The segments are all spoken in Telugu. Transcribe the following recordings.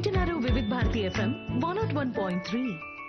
వింటున్నారు Vividh Bharati FM one nought one point three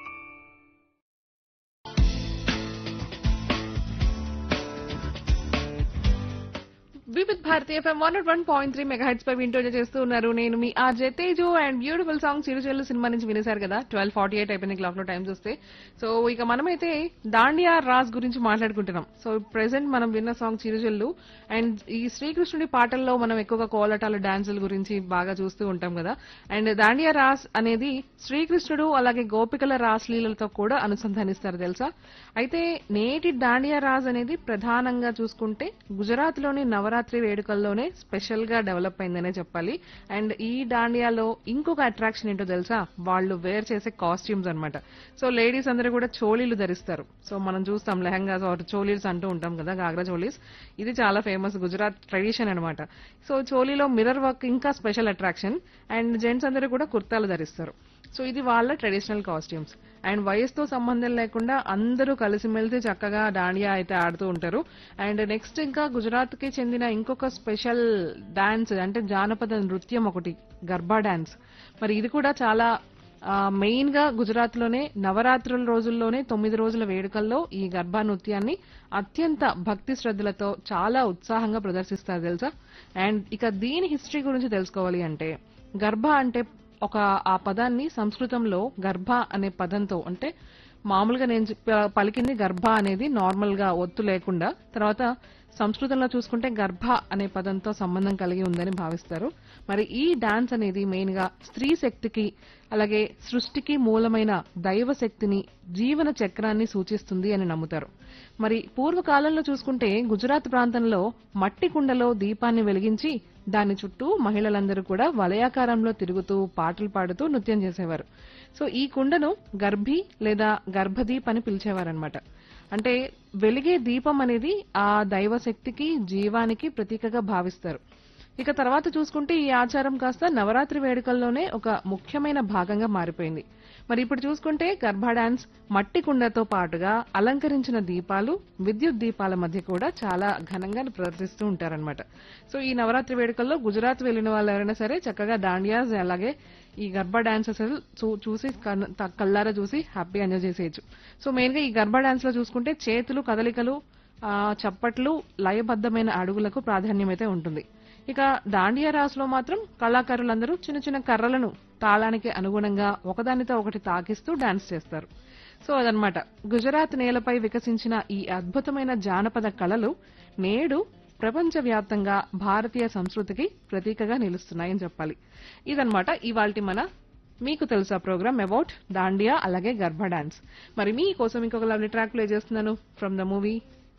Vividh Bharatiya FM one nought one point three mega heads పై వింటూ చేస్తూ ఉన్నారు నేను మీ RJ Teju and beautiful song చిరుచెల్లు సినిమా నుంచి వినేశారు కదా ట్వెల్వ్ ఫార్టీ ఎయిట్ అయిపోయింది క్లాక్ లో టైం చూస్తే సో ఇక మనమైతే దాండియా రాజ్ గురించి మాట్లాడుకుంటున్నాం సో ప్రెసెంట్ మనం విన్న సాంగ్ చిరుచెల్లు అండ్ ఈ శ్రీకృష్ణుడి పాటల్లో మనం ఎక్కువగా కోలటాలు డాన్సుల గురించి బాగా చూస్తూ ఉంటాం కదా అండ్ దాండియా రాస్ అనేది శ్రీకృష్ణుడు అలాగే గోపికల రాస్లీలతో కూడా అనుసంధానిస్తారు తెలుసా అయితే నేటి దాండియా రాజ్ అనేది ప్రధానంగా చూసుకుంటే గుజరాత్ లోని నవరాత్రి వేడుకల్లోనే స్పెషల్ గా డెవలప్ అయిందనే చెప్పాలి అండ్ ఈ దాండియాలో ఇంకొక అట్రాక్షన్ ఏంటో తెలుసా వాళ్ళు వేర్ చేసే కాస్ట్యూమ్స్ అన్నమాట సో లేడీస్ అందరూ కూడా చోళీలు ధరిస్తారు సో మనం చూస్తాం లెహంగాస్ ఆర్ చోలీస్ అంటూ ఉంటాం కదా గాగ్రా చోలీస్ ఇది చాలా ఫేమస్ గుజరాత్ ట్రెడిషన్ అన్నమాట సో చోలీలో మిర్రర్ వర్క్ ఇంకా స్పెషల్ అట్రాక్షన్ అండ్ జెంట్స్ అందరూ కూడా కుర్తాలు ధరిస్తారు సో ఇది వాళ్ళ ట్రెడిషనల్ కాస్ట్యూమ్స్ అండ్ వయసుతో సంబంధం లేకుండా అందరూ కలిసిమెలిసి చక్కగా దాండియా అయితే ఆడుతూ ఉంటారు అండ్ నెక్స్ట్ ఇంకా గుజరాత్ కి చెందిన ఇంకొక స్పెషల్ డాన్స్ అంటే జానపద నృత్యం ఒకటి గర్భా డాన్స్ మరి ఇది కూడా చాలా మెయిన్ గా గుజరాత్ లోనే నవరాత్రుల రోజుల్లోనే తొమ్మిది రోజుల వేడుకల్లో ఈ గర్భా నృత్యాన్ని అత్యంత భక్తి శ్రద్ధలతో చాలా ఉత్సాహంగా ప్రదర్శిస్తారు తెలుసా అండ్ ఇక దీని హిస్టరీ గురించి తెలుసుకోవాలి అంటే గర్భ అంటే ఒక ఆ పదాన్ని సంస్కృతంలో గర్భ అనే పదంతో అంటే మామూలుగా నేను చెప్ప- పలికింది గర్భ అనేది నార్మల్ గా ఒత్తు లేకుండా తర్వాత సంస్కృతంలో చూసుకుంటే గర్భ అనే పదంతో సంబంధం కలిగి ఉందని భావిస్తారు మరి ఈ డాన్స్ అనేది మెయిన్ గా స్త్రీ శక్తికి అలాగే సృష్టికి మూలమైన దైవ శక్తిని జీవన చక్రాన్ని సూచిస్తుంది అని నమ్ముతారు మరి పూర్వకాలంలో చూసుకుంటే గుజరాత్ ప్రాంతంలో మట్టి కుండలో దీపాన్ని వెలిగించి దాని చుట్టూ మహిళలందరూ కూడా వలయాకారంలో తిరుగుతూ పాటలు పాడుతూ నృత్యం చేసేవారు సో ఈ కుండను గర్భి లేదా గర్భదీప్ అని పిలిచేవారనమాట అంటే వెలిగే దీపం అనేది ఆ దైవశక్తికి జీవానికి ప్రతీకగా భావిస్తారు ఇక తర్వాత చూసుకుంటే ఈ ఆచారం కాస్త నవరాత్రి వేడుకల్లోనే ఒక ముఖ్యమైన భాగంగా మారిపోయింది మరి ఇప్పుడు చూసుకుంటే గర్భా డాన్స్ మట్టి కుండతో పాటుగా అలంకరించిన దీపాలు విద్యుత్ దీపాల మధ్య కూడా చాలా ఘనంగా ప్రదర్శిస్తూ ఉంటారన్నమాట సో ఈ నవరాత్రి వేడుకల్లో గుజరాత్ వెళ్లిన వాళ్ళు ఎవరైనా సరే చక్కగా దాండియాస్ అలాగే ఈ గర్భా డాన్సెస్ చూసి కన్- త- కళ్ళారా చూసి హ్యాపీ ఎంజాయ్ చేసేయచ్చు సో మెయిన్ గా ఈ గర్భా డాన్స్ లో చూసుకుంటే చేతులు కదలికలు ఆ, చప్పట్లు లయబద్ధమైన అడుగులకు ప్రాధాన్యం అయితే ఉంటుంది ఇక దాండియా రాసులో మాత్రం కళాకారులందరూ చిన్న చిన్న కర్రలను తాళానికి అనుగుణంగా ఒకదానితో ఒకటి తాకిస్తూ డాన్స్ చేస్తారు సో అదనమాట గుజరాత్ నేలపై వికసించిన ఈ అద్భుతమైన జానపద కళలు నేడు ప్రపంచవ్యాప్తంగా భారతీయ సంస్కృతికి ప్రతీకగా నిలుస్తున్నాయని చెప్పాలి ఇదనమాట ఇవాల్టి మన మీకు తెలుసా ప్రోగ్రామ్ అబౌట్ దాండియా అలాగే గర్భ డాన్స్ మరి మీకోసం ఇంకొక లవ్లీ ట్రాక్ ప్లే చేస్తున్నాను from the movie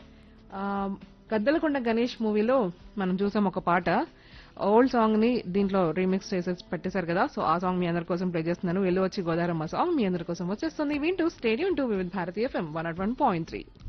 Gaddalakonda Ganesh మూవీలో మనం చూసాం ఒక పాట ఓల్డ్ సాంగ్ ని దీంట్లో రీమిక్స్ చేసేసి పెట్టేశారు కదా సో ఆ సాంగ్ మీ అందరి కోసం ప్లే చేస్తున్నాను వెళ్ళి వచ్చి గోదారమ్మ సాంగ్ మీ అందరి కోసం వచ్చేస్తుంది వింటూ stay tuned to Vividh Bharatiya FM one nought one point three